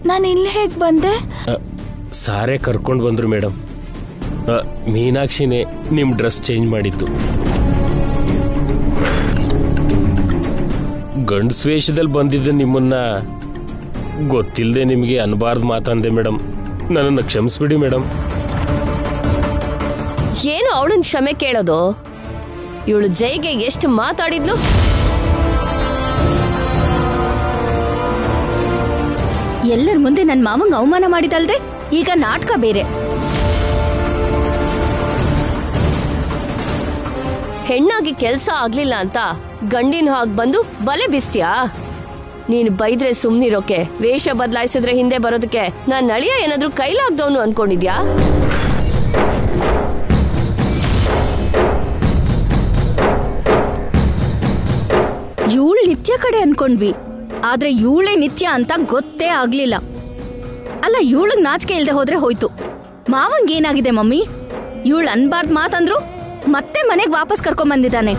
ನಾನು ಇಲ್ಲಿ ಹೇಗ್ ಬಂದೆ ಅ, ಸಾರೇ ಕರ್ಕೊಂಡು ಬಂದ್ರು ಮೇಡಮ್ ಅ, ಮೀನಾಕ್ಷಿನೇ ನಿಮ್ಮ ಡ್ರೆಸ್ ಚೇಂಜ್ ಮಾಡಿದ್ದು ಗಂಡಸ್ ವೇಷದಲ್ಲಿ ಬಂದಿದ್ದ ನಿಮ್ಮನ್ನ ಗೊತ್ತಿಲ್ಲದೆ ನಿಮಗೆ ಅನ್ಬಾರ್ದು ಮಾತಂದೆ ಮೇಡಮ್ ನನ್ನನ್ನು ಕ್ಷಮಿಸ್ಬಿಡಿ ಮೇಡಮ್ ಏನು ಅವಳನ್ ಕ್ಷಮೆ ಕೇಳೋದು ಇವಳು ಜೈಗೆ ಎಷ್ಟು ಮಾತಾಡಿದ್ಲು ಎಲ್ಲರ ಮುಂದೆ ನನ್ನ ಮಾವಂಗ್ ಅವಮಾನ ಮಾಡಿದಲ್ದೆ ಈಗ ನಾಟಕ ಬೇರೆ ಹೆಣ್ಣಾಗಿ ಕೆಲ್ಸ ಆಗ್ಲಿಲ್ಲ ಅಂತ ಗಂಡಿನ ಹಾಗ್ ಬಂದು ಬಲೆ ಬಿಸ್ತ್ಯಾ ನೀನ್ ಬೈದ್ರೆ ಸುಮ್ನಿರೋಕೆ ವೇಷ ಬದಲಾಯಿಸಿದ್ರೆ ಹಿಂದೆ ಬರೋದಕ್ಕೆ ನಾನ್ ನಳಿಯ ಏನಾದ್ರೂ ಕೈಲಾಗ್ದವನು ಅನ್ಕೊಂಡಿದ್ಯಾ ಇವಳು ನಿತ್ಯ ಕಡೆ ಅನ್ಕೊಂಡ್ವಿ ಆದ್ರೆ ಇವಳೇ ನಿತ್ಯ ಅಂತ ಗೊತ್ತೇ ಆಗ್ಲಿಲ್ಲ ಅಲ್ಲ ಇವಳಿಗ್ ನಾಚಿಕೆ ಇಲ್ದೆ ಹೋದ್ರೆ ಹೋಯ್ತು ಮಾವಂಗ್ ಏನಾಗಿದೆ ಮಮ್ಮಿ ಇವಳು ಅನ್ಬಾರ್ದ್ ಮಾತಂದ್ರು ಮತ್ತೆ ಮನೆಗ್ ವಾಪಸ್ ಕರ್ಕೊಂಡ್ ಬಂದಿದ್ದಾನೆ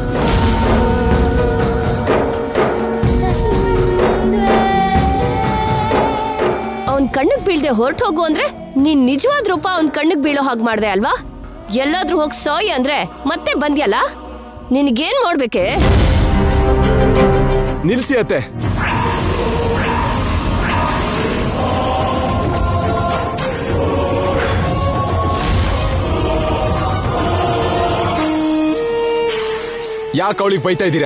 ಅವನ್ ಕಣ್ಣಿಗ್ ಬೀಳ್ದೆ ಹೊರಟು ಹೋಗು ಅಂದ್ರೆ ನೀನ್ ನಿಜವಾದ ರೂಪ ಅವನ್ ಕಣ್ಣಿಗ್ ಬೀಳೋ ಹಾಗೆ ಮಾಡ್ದೆ ಅಲ್ವಾ ಎಲ್ಲಾದ್ರೂ ಹೋಗ್ ಸಾಯಿ ಅಂದ್ರೆ ಮತ್ತೆ ಬಂದ್ಯಲ್ಲ ನಿನಗೇನ್ ಮಾಡ್ಬೇಕೆ ನಿಲ್ಸಿ ಅತ್ತೆ ಯಾಕೆ ಅವಳಿಗೆ ಬೈತಾ ಇದ್ದೀರಾ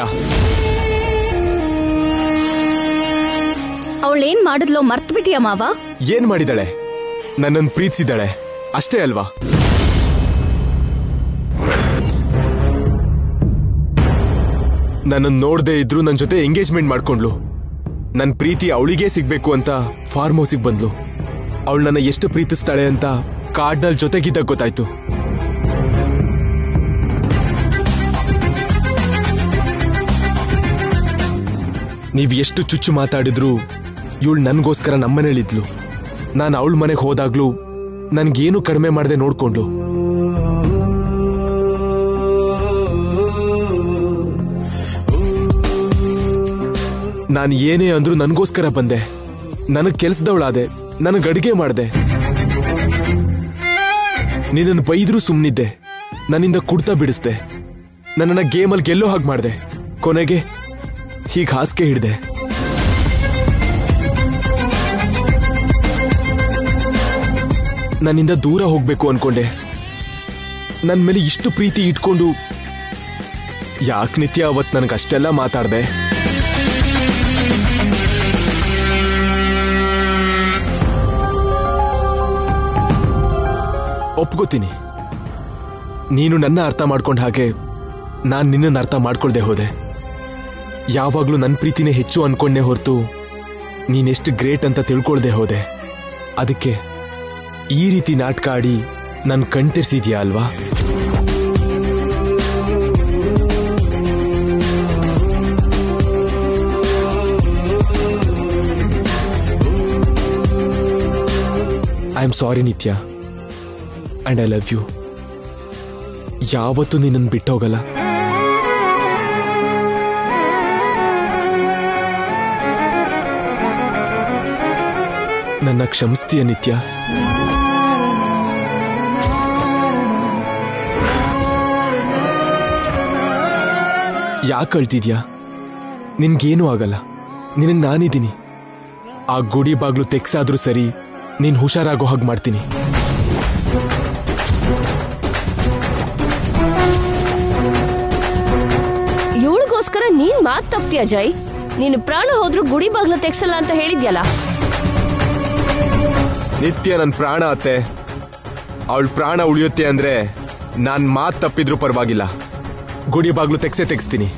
ಅವಳೇನ್ ಮಾಡಿದ್ಲೋ ಮರ್ತ್ ಬಿಟ್ಟಿಯ ಮಾವ ಏನ್ ಮಾಡಿದಾಳೆ ನನ್ನನ್ನು ಪ್ರೀತಿಸಿದಾಳೆ ಅಷ್ಟೇ ಅಲ್ವಾ ನನ್ನನ್ನು ನೋಡದೆ ಇದ್ರು ನನ್ನ ಜೊತೆ ಎಂಗೇಜ್ಮೆಂಟ್ ಮಾಡ್ಕೊಂಡ್ಲು ನನ್ನ ಪ್ರೀತಿ ಅವಳಿಗೆ ಸಿಗ್ಬೇಕು ಅಂತ ಫಾರ್ಮ್ ಹೌಸಿಗೆ ಬಂದ್ಲು ಅವಳು ನನ್ನ ಎಷ್ಟು ಪ್ರೀತಿಸ್ತಾಳೆ ಅಂತ ಕಾರ್ಡ್ನಲ್ಲಿ ಜೊತೆಗಿದ್ದಾಗ ಗೊತ್ತಾಯ್ತು ನೀವ್ ಎಷ್ಟು ಚುಚ್ಚು ಮಾತಾಡಿದ್ರು ಇವಳು ನನ್ಗೋಸ್ಕರ ನಮ್ಮನೇಲಿದ್ಲು ನಾನು ಅವಳ ಮನೆಗೆ ಹೋದಾಗ್ಲೂ ನನ್ಗೇನು ಕಡಿಮೆ ಮಾಡದೆ ನೋಡ್ಕೊಂಡು ನಾನು ಏನೇ ಅಂದ್ರೂ ನನಗೋಸ್ಕರ ಬಂದೆ ನನಗೆ ಕೆಲ್ಸದವಳಾದೆ ನನಗೆ ಅಡಿಗೆ ಮಾಡಿದೆ ನಿನ್ನನ್ನು ಬೈದ್ರೂ ಸುಮ್ಮನಿದ್ದೆ ನನ್ನಿಂದ ಕುಡ್ತಾ ಬಿಡಿಸ್ದೆ ನನ್ನನ್ನ ಗೇಮಲ್ಲಿ ಗೆಲ್ಲೋ ಹಾಗೆ ಮಾಡಿದೆ ಕೊನೆಗೆ ಹೀಗೆ ಹಾಸಿಗೆ ಹಿಡ್ದೆ ನನ್ನಿಂದ ದೂರ ಹೋಗ್ಬೇಕು ಅನ್ಕೊಂಡೆ ನನ್ನ ಮೇಲೆ ಇಷ್ಟು ಪ್ರೀತಿ ಇಟ್ಕೊಂಡು ಯಾಕೆ ನಿತ್ಯ ಅವತ್ ನನಗೆ ಅಷ್ಟೆಲ್ಲ ಮಾತಾಡ್ದೆ ಒಪ್ಕೋತೀನಿ ನೀನು ನನ್ನ ಅರ್ಥ ಮಾಡ್ಕೊಂಡ ಹಾಗೆ ನಾನು ನಿನ್ನನ್ನು ಅರ್ಥ ಮಾಡ್ಕೊಳ್ದೆ ಹೋದೆ ಯಾವಾಗ್ಲೂ ನನ್ನ ಪ್ರೀತಿನೇ ಹೆಚ್ಚು ಅನ್ಕೊಂಡೆ ಹೊರತು ನೀನೆಷ್ಟು ಗ್ರೇಟ್ ಅಂತ ತಿಳ್ಕೊಳ್ದೆ ಹೋದೆ ಅದಕ್ಕೆ ಈ ರೀತಿ ನಾಟಕ ಆಡಿ ನನ್ ಕಣ್ತಿರ್ಸಿದ್ಯಾ ಅಲ್ವಾ ಐ ಆಮ್ ಸಾರಿ ನಿತ್ಯ ಅಂಡ್ ಐ ಲವ್ ಯು ಯಾವತ್ತೂ ನಿನ್ನನ್ನು ಬಿಟ್ಟೋಗಲ್ಲ ನನ್ನ ಕ್ಷಮಿಸ್ತೀಯ ನಿತ್ಯ ಯಾಕೆ ಅಳ್ತಿದ್ಯಾ ನಿನ್ಗೇನೂ ಆಗಲ್ಲ ನಿನಗೆ ನಾನಿದ್ದೀನಿ ಆ ಗುಡಿ ಬಾಗ್ಲು ತೆಗ್ಸಾದ್ರೂ ಸರಿ ನೀನ್ ಹುಷಾರಾಗೋ ಹಾಗೆ ಮಾಡ್ತೀನಿ ಇವಳಿಗೋಸ್ಕರ ನೀನ್ ಮಾತ್ ತಪ್ತೀಯ ಜೈ ನೀನು ಪ್ರಾಣ ಹೋದ್ರೂ ಗುಡಿ ಬಾಗ್ಲು ತೆಗ್ಸಲ್ಲ ಅಂತ ಹೇಳಿದ್ಯಲ್ಲ ನಿತ್ಯ ನನ್ನ ಪ್ರಾಣ ಅತ್ತೆ ಅವಳ ಪ್ರಾಣ ಉಳಿಯುತ್ತೆ ಅಂದ್ರೆ ನಾನ್ ಮಾತ್ ತಪ್ಪಿದ್ರೂ ಪರವಾಗಿಲ್ಲ ಗುಡಿ ಬಾಗ್ಲು ತೆಗ್ಸೇ ತೆಗ್ಸ್ತೀನಿ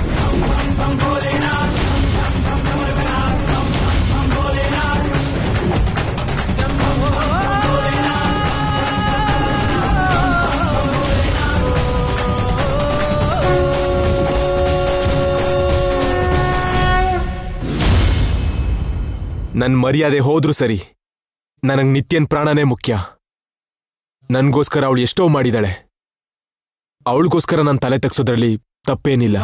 ನನ್ ಮರ್ಯಾದೆ ಹೋದ್ರೂ ಸರಿ ನನಗ್ ನಿತ್ಯನ್ ಪ್ರಾಣನೇ ಮುಖ್ಯ ನನ್ಗೋಸ್ಕರ ಅವಳು ಎಷ್ಟೋ ಮಾಡಿದಾಳೆ ಅವಳಿಗೋಸ್ಕರ ನಾನು ತಲೆ ತೆಗ್ಸೋದ್ರಲ್ಲಿ ತಪ್ಪೇನಿಲ್ಲ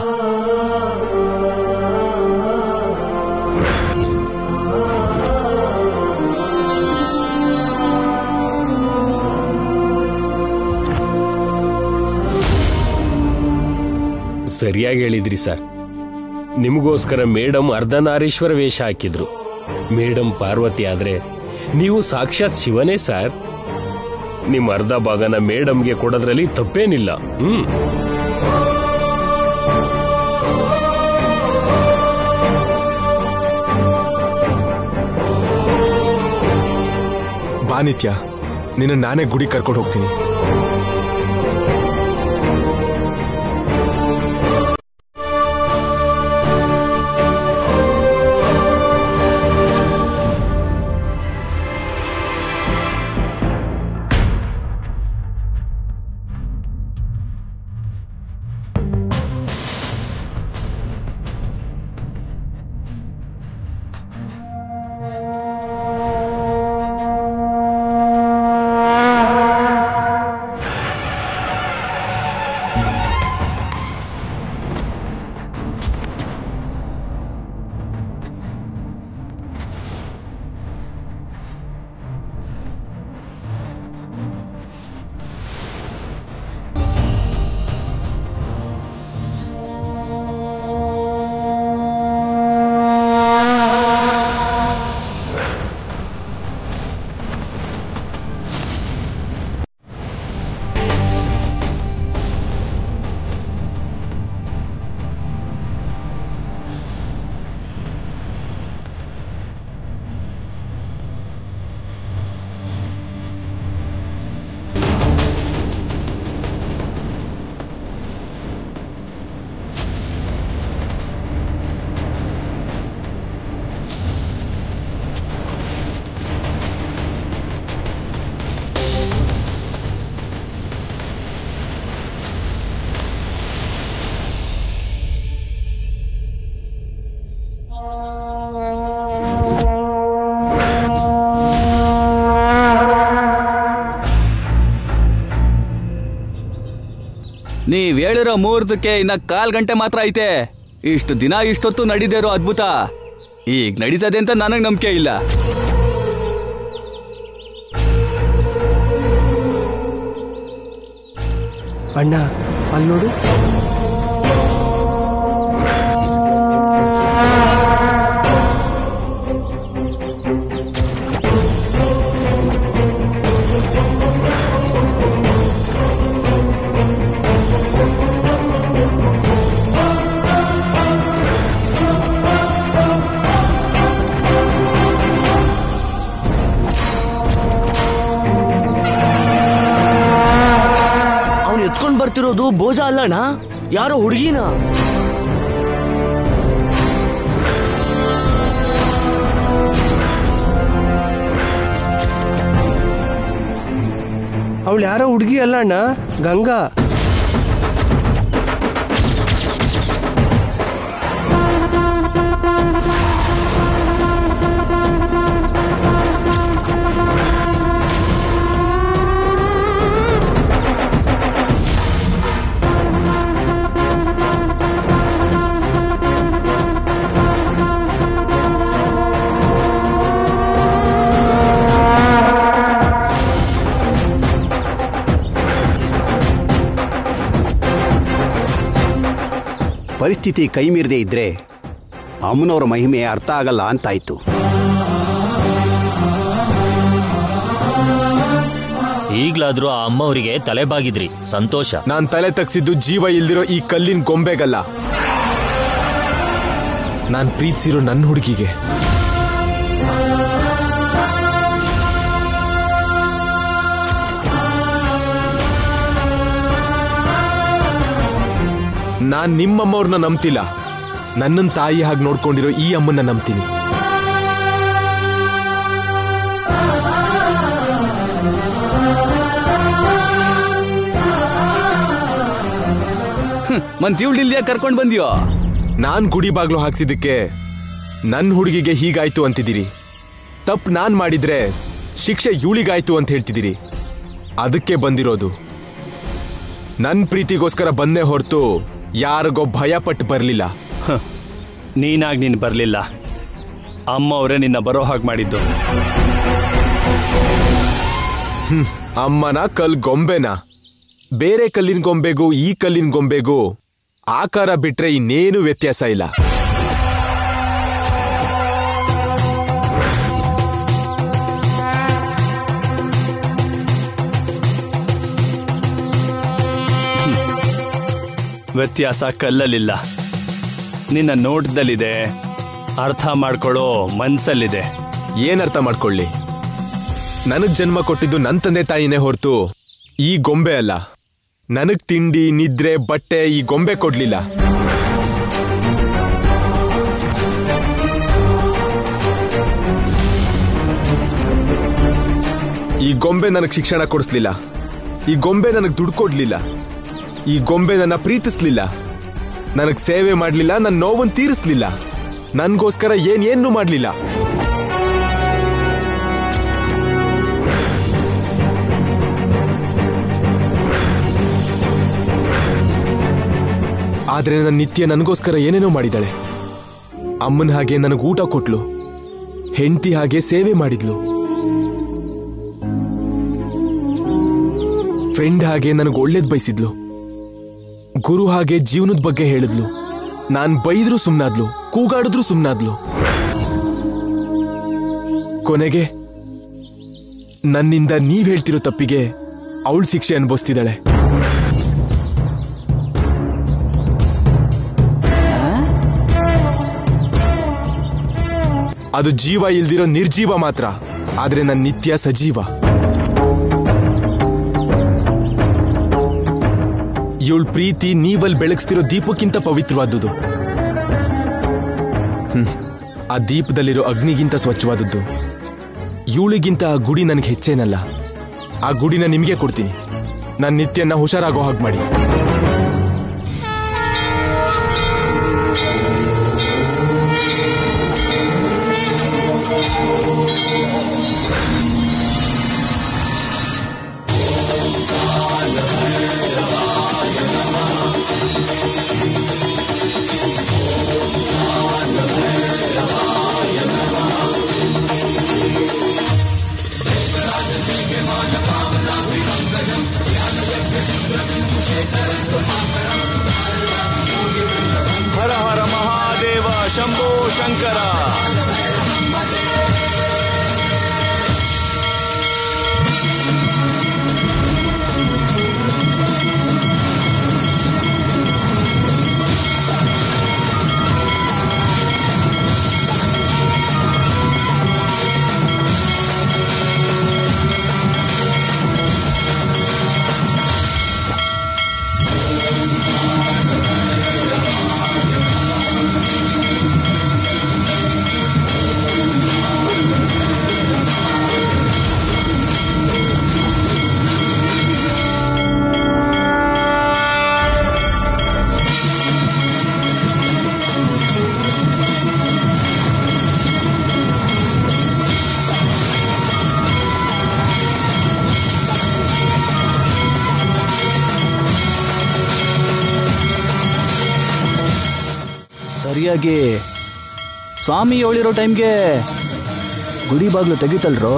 ಸರಿಯಾಗಿ ಹೇಳಿದ್ರಿ ಸರ್ ನಿಮಗೋಸ್ಕರ ಮೇಡಮ್ ಅರ್ಧನಾರೀಶ್ವರ ವೇಷ ಹಾಕಿದ್ರು ಮೇಡಮ್ ಪಾರ್ವತಿ ಆದ್ರೆ ನೀವು ಸಾಕ್ಷಾತ್ ಶಿವನೇ ಸರ್ ನಿಮ್ಮ ಅರ್ಧ ಭಾಗನ ಮೇಡಮ್ಗೆ ಕೊಡೋದ್ರಲ್ಲಿ ತಪ್ಪೇನಿಲ್ಲ ಹ್ಮ್ ಬಾ ನಿತ್ಯ ನಿನ್ನ ನಾನೇ ಗುಡಿ ಕರ್ಕೊಂಡು ಹೋಗ್ತೀನಿ ನೀವ್ ಹೇಳಿರೋ ಮುಹೂರ್ತಕ್ಕೆ ಇನ್ನ ಕಾಲ್ ಗಂಟೆ ಮಾತ್ರ ಐತೆ ಇಷ್ಟು ದಿನ ಇಷ್ಟೊತ್ತು ನಡೀದೇ ಇರೋ ಅದ್ಭುತ ಈಗ ನಡೀತದೆ ಅಂತ ನನಗೆ ನಂಬಿಕೆ ಇಲ್ಲ ಅಣ್ಣ ಅಲ್ಲಿ ನೋಡು ಅವನು ಎತ್ಕೊಂಡ್ ಬರ್ತಿರೋದು ಬೋಜ ಅಲ್ಲಣ್ಣ ಯಾರೋ ಹುಡುಗಿನ ಅವಳು ಯಾರೋ ಹುಡುಗಿ ಅಲ್ಲ ಅಣ್ಣ ಗಂಗಾ ಪರಿಸ್ಥಿತಿ ಕೈ ಮೀರದೆ ಇದ್ರೆ ಅಮ್ಮನವರ ಮಹಿಮೆ ಅರ್ಥ ಆಗಲ್ಲ ಅಂತಾಯ್ತು ಈಗ್ಲಾದ್ರೂ ಆ ಅಮ್ಮವರಿಗೆ ತಲೆ ಬಾಗಿದ್ರಿ ಸಂತೋಷ ನಾನ್ ತಲೆ ತಗ್ಸಿದ್ದು ಜೀವ ಇಲ್ದಿರೋ ಈ ಕಲ್ಲಿನ ಗೊಂಬೆಗಲ್ಲ ನಾನ್ ಪ್ರೀತಿಸಿರೋ ನನ್ನ ಹುಡುಗಿಗೆ ನಾನ್ ನಿಮ್ಮಮ್ಮವ್ರನ್ನ ನಂಬ್ತಿಲ್ಲ ನನ್ನನ್ ತಾಯಿ ಹಾಗೆ ನೋಡ್ಕೊಂಡಿರೋ ಈ ಅಮ್ಮನ್ನ ನಂಬ್ತೀನಿ ಮತ್ ಇಲ್ದಿಯಾ ಕರ್ಕೊಂಡ್ ಬಂದ್ಯೋ ನಾನ್ ಗುಡಿ ಬಾಗ್ಲು ಹಾಕ್ಸಿದ್ದಕ್ಕೆ ನನ್ನ ಹುಡುಗಿಗೆ ಹೀಗಾಯ್ತು ಅಂತಿದ್ದೀರಿ ತಪ್ಪು ನಾನ್ ಮಾಡಿದ್ರೆ ಶಿಕ್ಷೆ ಇವಳಿಗಾಯ್ತು ಅಂತ ಹೇಳ್ತಿದ್ದೀರಿ ಅದಕ್ಕೆ ಬಂದಿರೋದು ನನ್ನ ಪ್ರೀತಿಗೋಸ್ಕರ ಬಂದೇ ಹೊರತು ಯಾರಿಗೋ ಭಯ ಪಟ್ಟು ಬರಲಿಲ್ಲ ನೀನಾಗ್ ನೀನ್ ಬರ್ಲಿಲ್ಲ ಅಮ್ಮ ಅವರೇ ನಿನ್ನ ಬರೋ ಹಾಗೆ ಮಾಡಿದ್ದು ಅಮ್ಮನ ಕಲ್ ಗೊಂಬೆನ ಬೇರೆ ಕಲ್ಲಿನ ಗೊಂಬೆಗೂ ಈ ಕಲ್ಲಿನ ಗೊಂಬೆಗೂ ಆಕಾರ ಬಿಟ್ರೆ ಇನ್ನೇನು ವ್ಯತ್ಯಾಸ ಇಲ್ಲ ವ್ಯತ್ಯಾಸ ಕಲ್ಲಲ್ಲಿಲ್ಲ ನಿನ್ನ ನೋಟದಲ್ಲಿದೆ ಅರ್ಥ ಮಾಡ್ಕೊಳ್ಳೋ ಮನ್ಸಲ್ಲಿದೆ ಏನ್ ಅರ್ಥ ಮಾಡ್ಕೊಳ್ಳಿ ನನಗ್ ಜನ್ಮ ಕೊಟ್ಟಿದ್ದು ನನ್ ತಂದೆ ತಾಯಿನೇ ಹೊರತು ಈ ಗೊಂಬೆ ಅಲ್ಲ ನನಗ್ ತಿಂಡಿ ನಿದ್ರೆ ಬಟ್ಟೆ ಈ ಗೊಂಬೆ ಕೊಡ್ಲಿಲ್ಲ ಈ ಗೊಂಬೆ ನನಗ್ ಶಿಕ್ಷಣ ಕೊಡಿಸ್ಲಿಲ್ಲ ಈ ಗೊಂಬೆ ನನಗ್ ದುಡ್ಡು ಕೊಡ್ಲಿಲ್ಲ ಈ ಗೊಂಬೆ ನನ್ನ ಪ್ರೀತಿಸ್ಲಿಲ್ಲ ನನಗ್ ಸೇವೆ ಮಾಡ್ಲಿಲ್ಲ ನನ್ನ ನೋವನ್ ತೀರಿಸ್ಲಿಲ್ಲ ನನ್ಗೋಸ್ಕರ ಏನ್ ಏನು ಮಾಡ್ಲಿಲ್ಲ ಆದ್ರೆ ನನ್ನ ನಿತ್ಯ ನನಗೋಸ್ಕರ ಏನೇನೋ ಮಾಡಿದಾಳೆ ಅಮ್ಮನ ಹಾಗೆ ನನಗೆ ಊಟ ಕೊಟ್ಲು ಹೆಂಡತಿ ಹಾಗೆ ಸೇವೆ ಮಾಡಿದ್ಲು ಫ್ರೆಂಡ್ ಹಾಗೆ ನನಗೆ ಒಳ್ಳೇದ್ ಬಯಸಿದ್ಲು ಗುರು ಹಾಗೆ ಜೀವನದ ಬಗ್ಗೆ ಹೇಳಿದ್ಲು ನಾನ್ ಬೈದ್ರು ಸುಮ್ನಾದ್ಲು ಕೂಗಾಡಿದ್ರು ಸುಮ್ನಾದ್ಲು ಕೊನೆಗೆ ನನ್ನಿಂದ ನೀವ್ ಹೇಳ್ತಿರೋ ತಪ್ಪಿಗೆ ಅವಳು ಶಿಕ್ಷೆ ಅನುಭವಿಸ್ತಿದ್ದಾಳೆ ಅದು ಜೀವ ಇಲ್ದಿರೋ ನಿರ್ಜೀವ ಮಾತ್ರ ಆದ್ರೆ ನನ್ನ ನಿತ್ಯ ಸಜೀವ ಇವಳ ಪ್ರೀತಿ ನೀವಲ್ ಬೆಳಗ್ಸ್ತಿರೋ ದೀಪಕ್ಕಿಂತ ಪವಿತ್ರವಾದುದು ಹ್ಮ್. ಆ ದೀಪದಲ್ಲಿರೋ ಅಗ್ನಿಗಿಂತ ಸ್ವಚ್ಛವಾದದ್ದು ಇವಳಿಗಿಂತ ಆ ಗುಡಿ ನನಗೆ ಹೆಚ್ಚೇನಲ್ಲ ಆ ಗುಡಿನ ನಿಮಗೆ ಕೊಡ್ತೀನಿ ನನ್ನ ನಿತ್ಯನ ಹುಷಾರಾಗೋ ಹಾಗೆ ಮಾಡಿ ಹರ ಹರ ಮಹಾದೇವ ಶಂಭೋ ಶಂಕರ ಸರಿಯಾಗಿ ಸ್ವಾಮಿ ಹೇಳಿರೋ ಟೈಮ್ಗೆ ಗುಡಿ ಬಾಗ್ಲು ತೆಗಿತಲ್ರೋ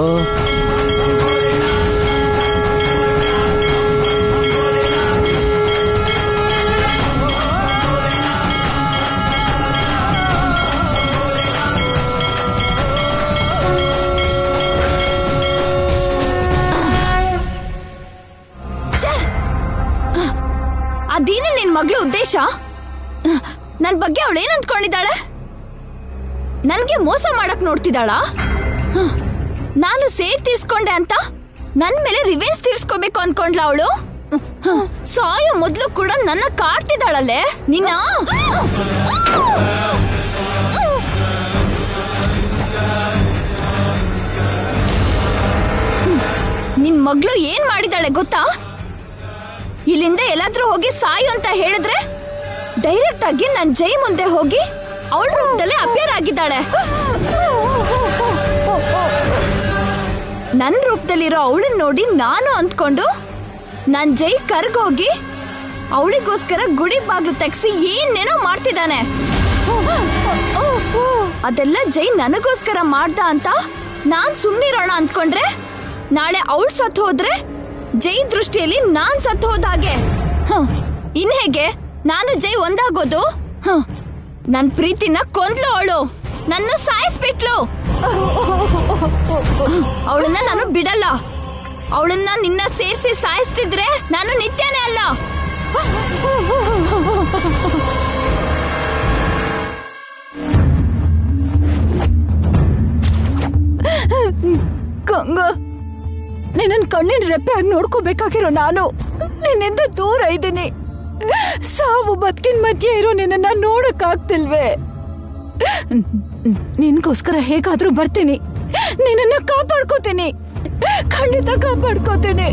ಅದೇನೇ ನಿನ್ ಮಗಳು ಉದ್ದೇಶ ನನ್ ಬಗ್ಗೆ ಅವಳು ಏನ್ ಅಂದ್ಕೊಂಡಿದ್ದಾಳೆ ನನ್ಗೆ ಮೋಸ ಮಾಡಕ್ ನೋಡ್ತಿದ್ದಾಳ ನಾನು ಸೇರ್ ತೀರ್ಸ್ಕೊಂಡೆ ಅಂತ ನನ್ ಮೇಲೆ ರಿವೆನ್ಸ್ ತೀರ್ಸ್ಕೋಬೇಕು ಅನ್ಕೊಂಡ್ಲ ಅವಳು ಸಾಯೋ ಮೊದ್ಲು ಕೂಡ ನನ್ನ ಕಾಡ್ತಿದ್ದಾಳಲ್ಲೇ ನಿನ್ನ ನಿನ್ ಮಗಳು ಏನ್ ಮಾಡಿದಾಳೆ ಗೊತ್ತಾ ಇಲ್ಲಿಂದ ಎಲ್ಲಾದ್ರೂ ಹೋಗಿ ಸಾಯು ಅಂತ ಹೇಳಿದ್ರೆ ಡೈರೆಕ್ಟ್ ಆಗಿ ನನ್ ಜೈ ಮುಂದೆ ಹೋಗಿ ಅವಳ ರೂಪದಲ್ಲೇ ಅಪಿಯರ್ ಆಗಿದ್ದಾಳೆ ನನ್ ರೂಪದಲ್ಲಿರೋ ಅವಳನ್ನ ನೋಡಿ ನಾನು ಅಂದ್ಕೊಂಡು ನನ್ ಜೈ ಕರ್ಗೋಗಿ ಅವಳಿಗೋಸ್ಕರ ಗುಡಿ ಬಾಗ್ಲು ತೆಗ್ಸಿ ಏನೇನೋ ಮಾಡ್ತಿದ್ದಾನೆ ಅದೆಲ್ಲ ಜೈ ನನಗೋಸ್ಕರ ಮಾಡ್ದ ಅಂತ ನಾನ್ ಸುಮ್ನಿರೋಣ ಅಂದ್ಕೊಂಡ್ರೆ ನಾಳೆ ಅವಳು ಸತ್ ಹೋದ್ರೆ ಜೈ ದೃಷ್ಟಿಯಲ್ಲಿ ನಾನ್ ಸತ್ ಹೋದಾಗೆ ಹ, ಇನ್ ಹೇಗೆ ನಾನು ಜೈ ಒಂದಾಗೋದು ಹ, ನನ್ ಪ್ರೀತಿನ ಕೊಂದ್ಲು ಅವಳು ನನ್ನ ಸಾಯಿಸ್ಬಿಟ್ಲು ಅವಳನ್ನ ನಾನು ಬಿಡಲ್ಲ ಅವಳನ್ನ ನಿನ್ನ ಸೇರಿಸಿ ಸಾಯಿಸ್ತಿದ್ರೆ ನಾನು ನಿತ್ಯನೇ ಅಲ್ಲ ಗಂಗ ನಿನ್ನ ಕಣ್ಣಿನ ರೆಪ್ಪೆ ಆಗಿ ನೋಡ್ಕೋಬೇಕಾಗಿರೋ ನಾನು ನಿನ್ನಿಂದ ದೂರ ಇದ್ದೀನಿ ಸಾವು ಬದುಕಿನ ಮಧ್ಯೆ ಇರೋ ನಿನ್ನ ನೋಡಕ್ಕಾಗ್ತಿಲ್ವೇ ನಿನ್ಗೋಸ್ಕರ ಹೇಗಾದ್ರೂ ಬರ್ತೀನಿ ನಿನ್ನನ್ನ ಕಾಪಾಡ್ಕೋತೀನಿ ಖಂಡಿತ ಕಾಪಾಡ್ಕೋತೀನಿ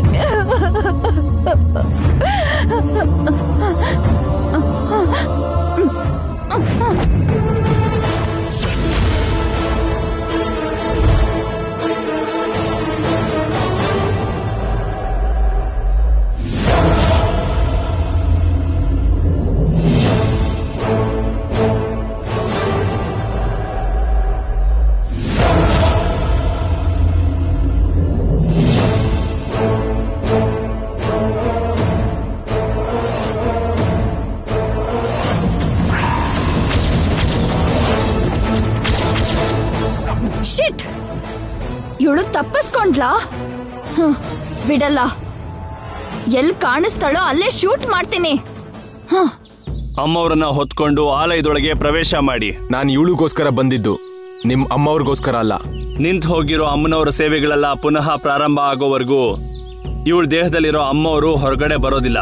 ಶಿಟ್ ಇವಳು ತಪ್ಪಿಸ್ಕೊಂಡ್ಲಾ ಹ್ಮ್, ಬಿಡಲ್ಲ ಎಲ್ ಕಾಣಿಸ್ತಾಳೋ ಅಲ್ಲೇ ಶೂಟ್ ಮಾಡ್ತೀನಿ ಹ ಅಮ್ಮವ್ರನ್ನ ಹೊತ್ಕೊಂಡು ಆಲಯದೊಳಗೆ ಪ್ರವೇಶ ಮಾಡಿ ನಾನು ಇವಳಿಗೋಸ್ಕರ ಬಂದಿದ್ದು ನಿಮ್ ಅಮ್ಮವ್ರಿಗೋಸ್ಕರ ಅಲ್ಲ ನಿಂತು ಹೋಗಿರೋ ಅಮ್ಮನವರ ಸೇವೆಗಳೆಲ್ಲ ಪುನಃ ಪ್ರಾರಂಭ ಆಗೋವರೆಗೂ ಇವಳ ದೇಹದಲ್ಲಿರೋ ಅಮ್ಮವರು ಹೊರಗಡೆ ಬರೋದಿಲ್ಲ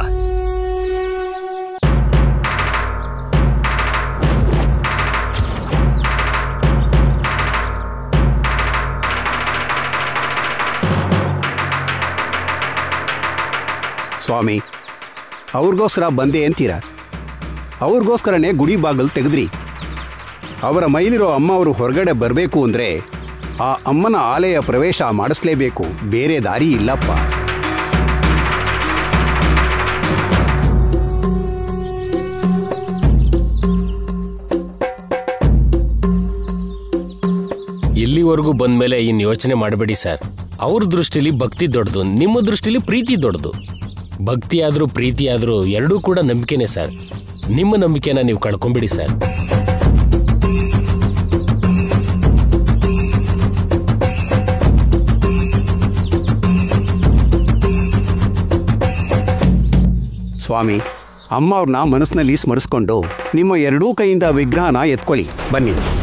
ಸ್ವಾಮಿ ಅವ್ರಿಗೋಸ್ಕರ ಬಂದೆ ಅಂತೀರ ಅವ್ರಿಗೋಸ್ಕರನೇ ಗುಡಿ ಬಾಗಲ್ ತೆಗೆದ್ರಿ ಅವರ ಮೈಲಿರೋ ಅಮ್ಮ ಅವರು ಹೊರಗಡೆ ಬರಬೇಕು ಅಂದರೆ ಆ ಅಮ್ಮನ ಆಲಯ ಪ್ರವೇಶ ಮಾಡಿಸ್ಲೇಬೇಕು ಬೇರೆ ದಾರಿ ಇಲ್ಲಪ್ಪ ಇಲ್ಲಿವರೆಗೂ ಬಂದ್ಮೇಲೆ ಇನ್ನು ಯೋಚನೆ ಮಾಡಬೇಡಿ ಸರ್ ಅವ್ರ ದೃಷ್ಟಿಲಿ ಭಕ್ತಿ ದೊಡ್ಡದು ನಿಮ್ಮ ದೃಷ್ಟಿಲಿ ಪ್ರೀತಿ ದೊಡ್ಡದು ಭಕ್ತಿ ಆದ್ರೂ ಪ್ರೀತಿ ಆದ್ರೂ ಎರಡೂ ಕೂಡ ನಂಬಿಕೆನೆ ಸರ್ ನಿಮ್ಮ ನಂಬಿಕೆನ ನೀವು ಕಳ್ಕೊಂಬಿಡಿ ಸರ್ ಸ್ವಾಮಿ ಅಮ್ಮ ಅವ್ರನ್ನ ಮನಸ್ಸಿನಲ್ಲಿ ಸ್ಮರಿಸ್ಕೊಂಡು ನಿಮ್ಮ ಎರಡೂ ಕೈಯಿಂದ ವಿಗ್ರಹನ ಎತ್ಕೊಳ್ಳಿ ಬನ್ನಿ